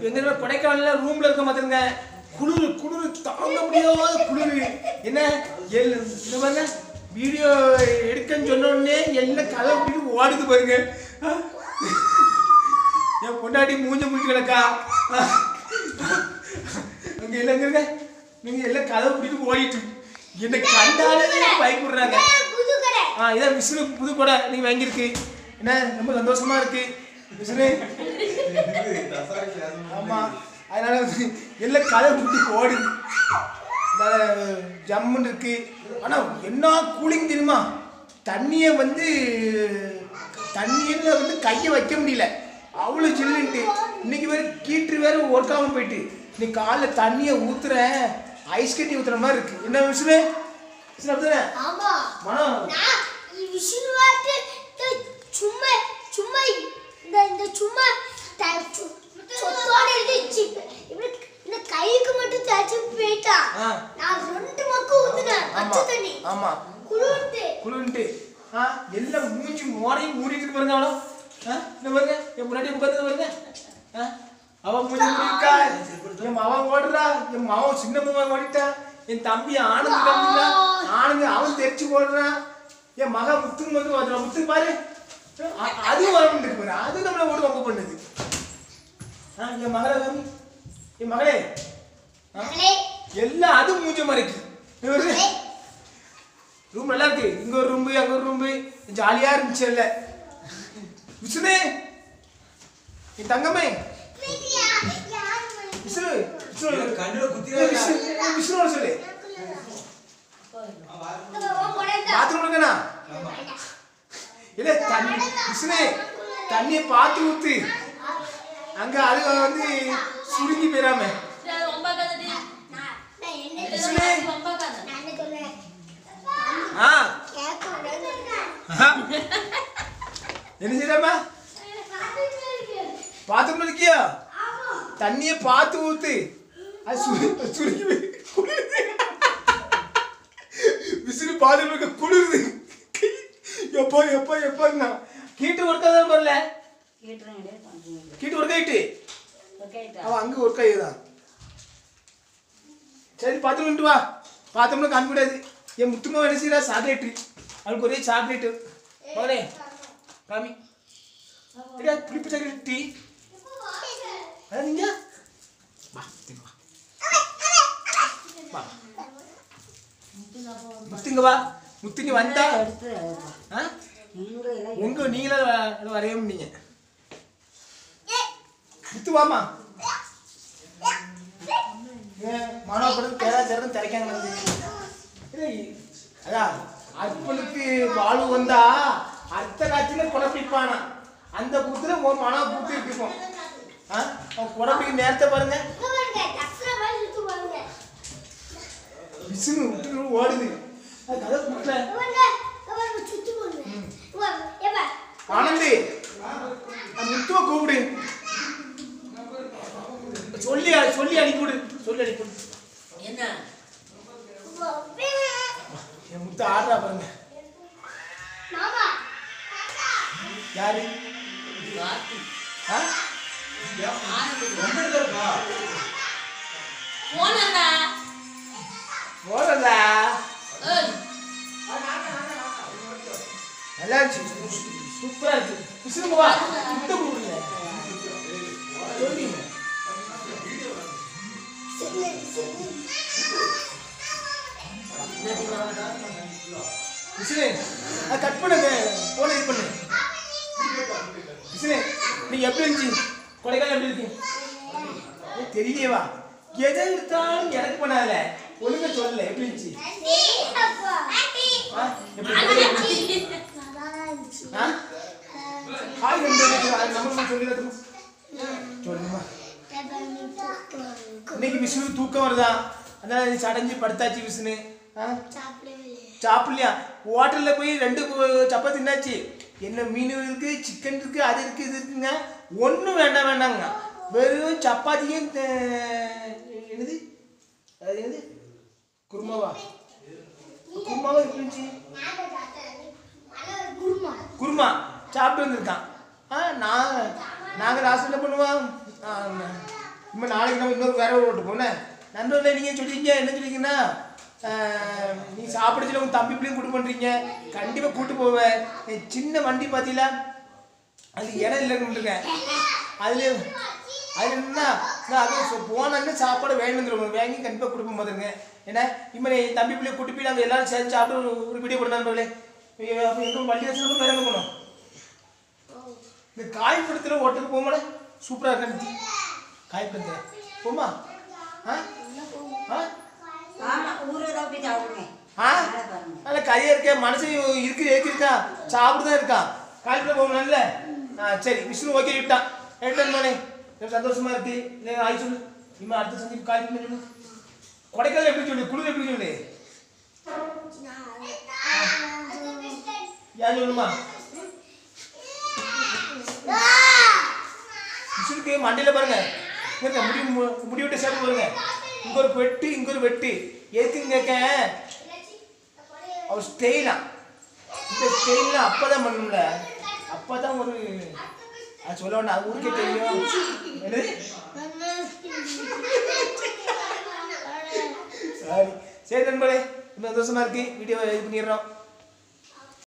எங்க கொடைக்கானல்ல ரூம்ல இருக்க மாத்திருங்க குளிர் குளிர் தாங்க முடியாத குளிர் என்ன எல் இந்த பாருங்க வீடியோ எடுக்கன்னு சொன்ன உடனே எல்லாம் கதை விட்டு ஓடுது பாருங்க ஆ? என் பொண்டாட்டி மூஞ்ச முடிச்சு கிடக்கா அங்க இல்லைங்க நீங்க எல்லாம் கதை விட்டு ஓடிட்டு என்னை கண்டாலே பயப்படுறாங்க புது கடை ஆ இதான் மிஸ்ஸு புது கொடை நீங்க வாங்கியிருக்கு என்ன ரொம்ப சந்தோஷமா இருக்கு மிஸ்ஸு ஆமா அதனால வந்து எல்லாம் கதை விட்டு ஓடுது அதனால ஜம்முன்னு இருக்கு ஆனா என்ன கூலிங் தெரியுமா தண்ணியை வந்து தண்ணியில வந்து கையை வைக்க முடியல அவ்வளோ சில்லுன்ட்டு இன்னைக்கு வேற கீற்று வேற ஒர்க் ஆகாம போயிட்டு இன்னைக்கு காலைல தண்ணியை ஊத்துறேன் ஐஸ் கட்டி ஊத்துற மாதிரி இருக்கு என்ன மிஸ்ஸு மிஸ்ஸு அப்படிதானே ஆமா மனம் நான் ఈ విషువాటి சும்மா சும்மா இந்த இந்த சும்மா த- சு- சொத்தோட இருந்துச்சு இப்படி இந்த கைக்கு மட்டும் தேய்ச்சி போயிட்டா ஆ. நான் ரெண்டு மக்கு ஊத்துனேன் ஆமா பச்சை தண்ணி ஆமா குளிர்ந்து குளிர்ன்ட்டு ஆ எல்லாம் மூஞ்சி மோரையும் மூடிட்டு இருக்கு பாருங்க அவளும் ஆ இந்த பாருங்க என் முன்னாடி உட்காந்து பாருங்க ஆ அவன் மூஞ்சி மூடிருக்கா என் மவன் ஓடுறா என் மவன் சின்ன மவன் ஓடிட்டா என் தம்பி ஆனந்த் கம்பிங்களா ஆனந்த் அவன் தெரிச்சு ஓடுறான் என் மக முத்துங்க வந்து ஓடுறான் முத்து பாரு அ- அதுவும் வர முடியுது பாரு அது நம்மளை ஓடு வம்பு பண்ணுது ஆ என் மகளே வந்து என் மகளே ஆ, மகளே எல்லாம் அது மூஞ்ச மறைக்கு மகளே ரூம் நல்லா இருக்கு இங்க ஒரு ரூம் அங்க ஒரு ரூம் ஜாலியா இருந்துச்சு இல்ல விசுனே என் தங்கமே விசு விசு கண்ணுல குத்திராத. விசு விசுனோட சொல்லு பாத்ரூம் இருக்கனா இல்ல தண்ணி விசுனே தண்ணியை பார்த்து ஊத்து அங்க அது வந்து சுருங்கி போயிடாம விசுனே ஆ ஆ. என்ன செய்யறாமா பாத்ரூம் இருக்கியா தண்ணியை பார்த்து ஊத்து அது சு- சுருங்கி போய் குளிருது விசிறு பாத்ரூம் இருக்க குளிருது எப்போ எப்போ எப்போங்க கீட்டு ஒர்க் தான் வரல கீட்டு ஒர்க் ஆயிட்டு அவன் அங்க ஒர்க் ஆகிதான் சரி பார்த்து வா பார்த்தோம்னா காமிக்கூடாது என் முத்துமா என்ன செய்யறா சாக்லேட்டு அவளுக்கு ஒரே சாக்லேட்டு மகனே காமி இல்லையா புளிப்பு சாக்லேட் டீ அதான் நீங்க வா தின்னு வா. வா முத்துங்க வா முத்துங்க வந்தா ஆ? உங்க நீங்களே வ- வரைய முடியுங்க முத்து வாமா மனோபுரம் தேரா தேரம் திரைக்காங்க அதான் அற்பனுக்கு வாழ்வு வந்தா அடுத்த காட்சியில குடப்பிப்பானா அந்த கூத்துல உன் மனோ கூத்து இருக்கும் ஆ அவன் குடப்பிக்கு நேரத்தை பாருங்க விசுனு விட்டு ஓடுது அது கதை கூட்டல ஆனந்தி அந்த முத்துவை கூப்பிடு சொல்லி சொல்லி அனுப்பிவிடு சொல்லி அனுப்பிவிடு என் முத்து ஆடுறா பாருங்க யாரு ஆ ரொம்ப இருக்கா போறதா நல்லா இருந்துச்சு சூப்பரா இருக்கு விசுங்க வா முத்த கூப்பிடுங்க சொல்லி விசுனே அது கட் பண்ணுங்க போன இது பண்ணு விசுனே நீ எப்படி இருந்துச்சு கொடைக்கானல் எப்படி இருக்கு ஏய், தெரியலையேவா எதை எடுத்தாலும் எனக்கு பண்ணாத ஒழுங்கா சொல்லல எப்படி இருந்துச்சு ஆ? எப்படி இருக்கு? ஆ? ஹாய் ரெண்டு இருக்கு. அது நம்ம சொல்லி சொல்லுமா இன்னைக்கு விஷ்ணு தூக்கம் வருதா அதனால நீ சடைஞ்சு படுத்தாச்சு விஷ்ணு ஆ சாப்பிடலையா ஹோட்டலில் போய் ரெண்டு பு- சப்பாத்தி என்னாச்சு என்ன மீன் இருக்கு சிக்கன் இருக்கு அது இருக்கு இது இருக்குங்க ஒன்றும் வேண்டாம் வேண்டாங்க வெறும் சப்பாத்தியும் த- என்னது அது என்னது குருமாவா குருமாவா இருந்துச்சு குருமா சாப்பிட்டு வந்திருக்கான் ஆ நான் நாங்கள் ராசு என்ன பண்ணுவோம் ஆ, இப்போ நாளைக்கு நம்ம இன்னொரு வேற ஒரு ரோட்டு போனேன் நண்பர்களே நீங்கள் சொல்லிங்க என்ன சொல்லிங்கன்னா ஆஹ், நீ சாப்பிட சொல்லி உங்கள் தம்பி பிள்ளையும் கூட்டு பண்ணுறீங்க கண்டிப்பாக கூட்டு போவேன் என் சின்ன வண்டி பார்த்தீங்களா அது இடம் இல்லைன்னு இருக்கேன் அதுல அது என்ன நான் அது சொ- போனோன்னு சாப்பாடு வேணுங்கிறவங்க வாங்கி கண்டிப்பாக கொடுப்போம் பார்த்துருங்க ஏன்னா இப்போ நீ தம்பி பிள்ளை கூட்டி போய் நாங்கள் எல்லாரும் சேர்ந்து சாப்பிட்டு ஒரு ஒரு வீடியோ போட்டு நண்பர்களே அப்போ எங்கே வண்டி வச்சு வேற எங்கே போனோம் இந்த காய்படத்தில் ஓட்டுக்கு போமாட சூப்பராக இருக்கு காய்படத்தில் போமா ஆ ஆ ஆமா ஊரில் தான் போய் சாப்பிடுவேன் ஆ நல்ல கறியா இருக்க மனசு இருக்கு ஏக்கி இருக்கா சாப்பிட்டு தான் இருக்கான் காய்படம் போகணும் நல்ல ஆ சரி விஷ்ணு ஓகே விட்டான் ரிட்டர்ன் பண்ணி எனக்கு சந்தோஷமா இருக்கு இல்லை ஆய் சொல்லு இனிமே அடுத்த சந்திப்பு கால் பண்ணி சொல்லு கொடைக்கானல் எப்படி சொல்லு குளிர் எப்படி சொல்லு யார் சொல்லுமா விஷ்ணுக்கு மண்டையில பாருங்க இங்க முடி மு- முடி விட்டு சேர்த்து பாருங்க இங்க ஒரு வெட்டு இங்க ஒரு வெட்டு எதுக்குன்னு கேட்க அவர் ஸ்டெயிலா இந்த ஸ்டெயிலாம் அப்பதான் பண்ணணும்ல அப்பதான் ஒரு அது சொல்ல வேண்டாம் அது ஊருக்கே தெரியும் என்னது சரி சரி நண்பர்களே ரொம்ப சந்தோஷமா இருக்கு வீடியோ இது பண்ணிடுறோம்